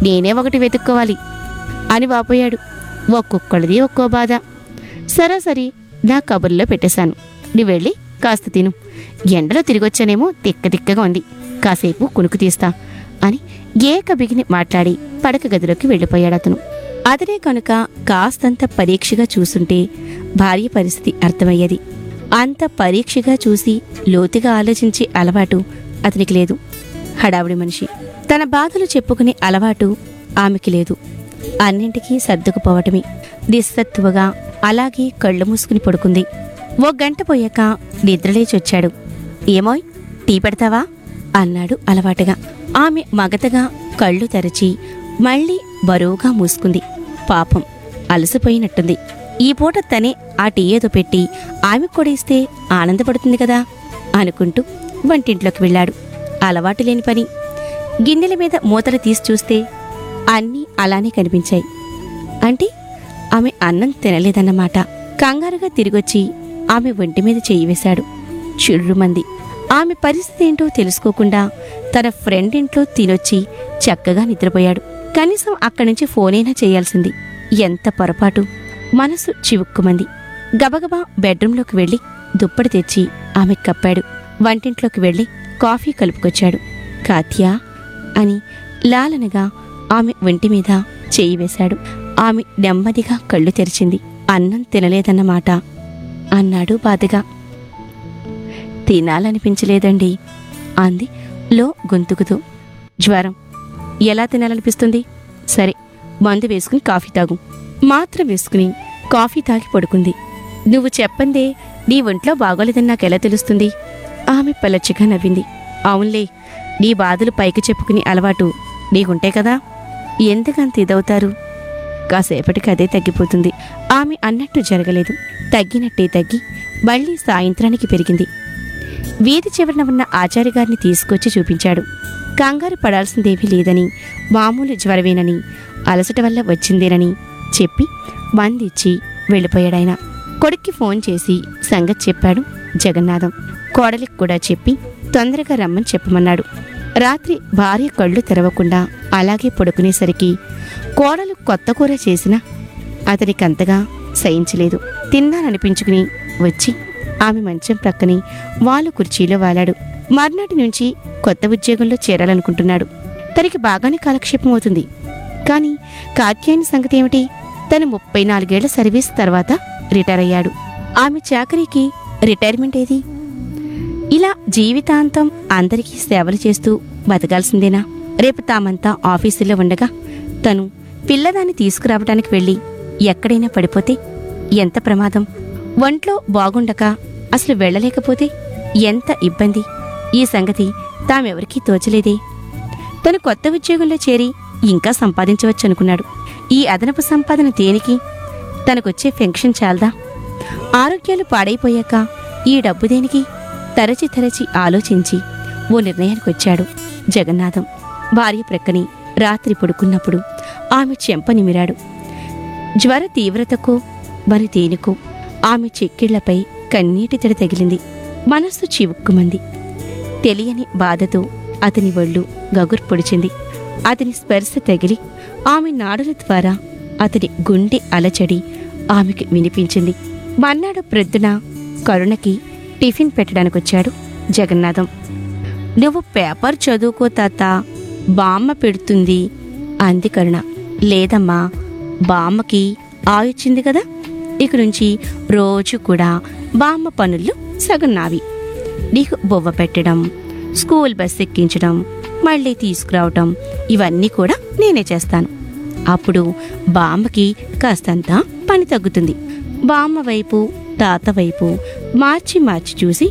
నేనే ఒకటి వెతుక్కోవాలి అని వాపోయాడు ఒక్కొక్కడిది ఒక్కో బాధ సరాసరి నా కబుర్లో పెట్టేశాను నువ్వు వెళ్ళి కాస్త తిను ఎండలో తిరిగొచ్చానేమో తిక్క తిక్కగా ఉంది కాసేపు కునుకు తీస్తా అని ఏక బిగిని మాట్లాడి పడక గదిలోకి వెళ్ళిపోయాడు అతను అతనే కనుక కాస్తంత పరీక్షగా చూసుంటే భార్య పరిస్థితి అర్థమయ్యేది అంత పరీక్షగా చూసి లోతుగా ఆలోచించే అలవాటు అతనికి లేదు హడావుడి మనిషి తన బాధలు చెప్పుకునే అలవాటు ఆమెకి లేదు అన్నింటికీ సర్దుకుపోవటమే నిస్సత్తువగా అలాగే కళ్ళు మూసుకుని పడుకుంది ఓ గంట పోయాక నిద్రలేచొచ్చాడు ఏమోయ్ టీ పెడతావా అన్నాడు అలవాటుగా ఆమె మగతగా కళ్ళు తెరచి మళ్ళీ బరువుగా మూసుకుంది పాపం అలసిపోయినట్టుంది ఈ పూట తనే ఆ టీ ఏదో పెట్టి ఆమెకు కూడా ఇస్తే ఆనందపడుతుంది కదా అనుకుంటూ వంటింట్లోకి వెళ్ళాడు అలవాటు లేని పని గిన్నెల మీద మూతలు తీసి చూస్తే అన్నీ అలానే కనిపించాయి అంటే ఆమె అన్నం తినలేదన్నమాట కంగారుగా తిరిగొచ్చి ఆమె ఒంటి మీద చెయ్యి వేశాడు చిర్రుమంది ఆమె పరిస్థితి ఏంటో తెలుసుకోకుండా తన ఫ్రెండ్ ఇంట్లో తినొచ్చి చక్కగా నిద్రపోయాడు కనీసం అక్కడి నుంచి ఫోనైనా చేయాల్సింది ఎంత పొరపాటు మనసు చివుక్కుమంది గబగబా బెడ్రూంలోకి వెళ్ళి దుప్పటి తెచ్చి ఆమె కప్పాడు వంటింట్లోకి వెళ్ళి కాఫీ కలుపుకొచ్చాడు కాత్యా అని లాలనగా ఆమె ఒంటి మీద చేయి వేశాడు ఆమె నెమ్మదిగా కళ్ళు తెరిచింది అన్నం తినలేదన్నమాట అన్నాడు బాధగా తినాలనిపించలేదండి అంది లో గొంతుకుతూ జ్వరం ఎలా తినాలనిపిస్తుంది సరే మందు వేసుకుని కాఫీ తాగు మాత్ర వేసుకుని కాఫీ తాగి పడుకుంది నువ్వు చెప్పందే నీ ఒంట్లో బాగోలేదని నాకెలా తెలుస్తుంది ఆమె పలచగా నవ్వింది అవునులే నీ బాధలు పైకి చెప్పుకునే అలవాటు నీకుంటే కదా ఎందుకంత ఇదవుతారు కాసేపటికి అదే తగ్గిపోతుంది ఆమె అన్నట్టు జరగలేదు తగ్గినట్టే తగ్గి మళ్ళీ సాయంత్రానికి పెరిగింది వీధి చివరన ఉన్న ఆచార్య గారిని తీసుకొచ్చి చూపించాడు కంగారు పడాల్సిందేమీ లేదని మామూలు జ్వరమేనని అలసట వల్ల వచ్చిందేనని చెప్పి మందిచ్చి వెళ్ళిపోయాడాయన కొడుక్కి ఫోన్ చేసి సంగతి చెప్పాడు జగన్నాథం కోడలికి కూడా చెప్పి తొందరగా రమ్మని చెప్పమన్నాడు రాత్రి భార్య కళ్ళు తెరవకుండా అలాగే పడుకునేసరికి కోడలు కొత్త కూర చేసినా అతనికంతగా సహించలేదు తిన్నాననిపించుకుని వచ్చి ఆమె మంచం ప్రక్కనే వాళ్ళు కుర్చీలో వాలాడు మర్నాటి నుంచి కొత్త ఉద్యోగంలో చేరాలనుకుంటున్నాడు తనకి బాగానే కాలక్షేపం అవుతుంది కానీ కాత్యాయని సంగతి ఏమిటి తను ముప్పై నాలుగేళ్ల సర్వీస్ తర్వాత రిటైర్ అయ్యాడు ఆమె చాకరీకి రిటైర్మెంట్ ఏది ఇలా జీవితాంతం అందరికీ సేవలు చేస్తూ బతకాల్సిందేనా రేపు తామంతా ఆఫీసులో ఉండగా తను పిల్లదాన్ని తీసుకురావడానికి వెళ్ళి ఎక్కడైనా పడిపోతే ఎంత ప్రమాదం ఒంట్లో బాగుండక అసలు వెళ్ళలేకపోతే ఎంత ఇబ్బంది ఈ సంగతి తామెవరికీ తోచలేదే తను కొత్త ఉద్యోగంలో చేరి ఇంకా సంపాదించవచ్చనుకున్నాడు ఈ అదనపు సంపాదన దేనికి తనకొచ్చే ఫెన్షన్ చాలదా ఆరోగ్యాలు పాడైపోయాక ఈ డబ్బు దేనికి తరచి తరచి ఆలోచించి ఓ నిర్ణయానికి వచ్చాడు జగన్నాథం భార్య ప్రక్కని రాత్రి పడుకున్నప్పుడు ఆమె చెంప నిమిరాడు జ్వర తీవ్రతకో మరి దేనికో ఆమె చెక్కిళ్లపై కన్నీటి తడి తగిలింది మనస్సు చివుక్కుమంది తెలియని బాధతో అతని ఒళ్ళు గగురు పొడిచింది అతని స్పర్శ తగిలి ఆమె నాడుల ద్వారా అతని గుండె అలచడి ఆమెకి వినిపించింది మర్నాడు ప్రొద్దున కరుణకి టిఫిన్ పెట్టడానికొచ్చాడు జగన్నాథం నువ్వు పేపర్ చదువుకో తాత బామ్మ పెడుతుంది అంది కరుణ లేదమ్మా బామ్మకి ఆయుచ్చింది కదా ఇక నుంచి రోజు కూడా బామ్మ పనులు సగం నావి నీకు బొవ్వ పెట్టడం స్కూల్ బస్ ఎక్కించడం మళ్ళీ తీసుకురావటం ఇవన్నీ కూడా నేనే చేస్తాను అప్పుడు బామ్మకి కాస్తంత పని తగ్గుతుంది బామ్మ వైపు తాత వైపు మార్చి మార్చి చూసి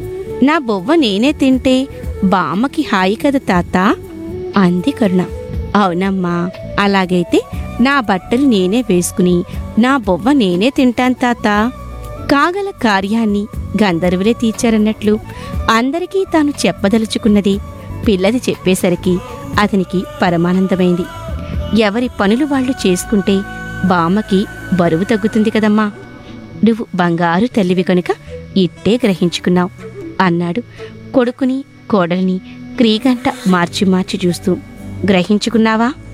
నా బొవ్వ నేనే తింటే బామ్మకి హాయి కదా తాత అంది కరుణ అవునమ్మా అలాగైతే నా బట్టలు నేనే వేసుకుని నా బొవ్వ నేనే తింటాను తాత కాగల కార్యాన్ని గంధర్వులే తీర్చారన్నట్లు అందరికీ తాను చెప్పదలుచుకున్నది పిల్లది చెప్పేసరికి అతనికి పరమానందమైంది ఎవరి పనులు వాళ్ళు చేసుకుంటే బామ్మకి బరువు తగ్గుతుంది కదమ్మా నువ్వు బంగారు తల్లివి కనుక ఇట్టే గ్రహించుకున్నావు అన్నాడు కొడుకుని కోడలిని క్రీగంట మార్చి మార్చి చూస్తూ గ్రహించుకున్నావా